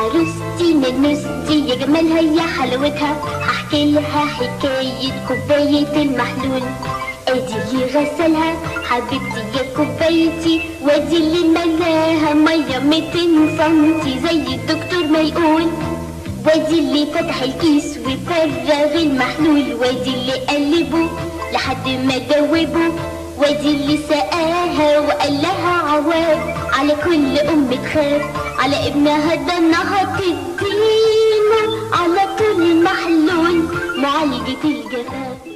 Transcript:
عروستي ننوستي يا جمالها يا حلاوتها هحكي لها حكاية كوباية المحلول ادي اللي غسلها حبيبتي يا كوبايتي وادي اللي ملاها مية 200 سنتي زي الدكتور ما يقول وادي اللي فتح الكيس وفرغ المحلول وادي اللي قلبه لحد ما دوبه وادي اللي سقاها وقال لها عواب على كل ام تخاف على ابنها ده انها تديله على طول محلول معالجة الجفاف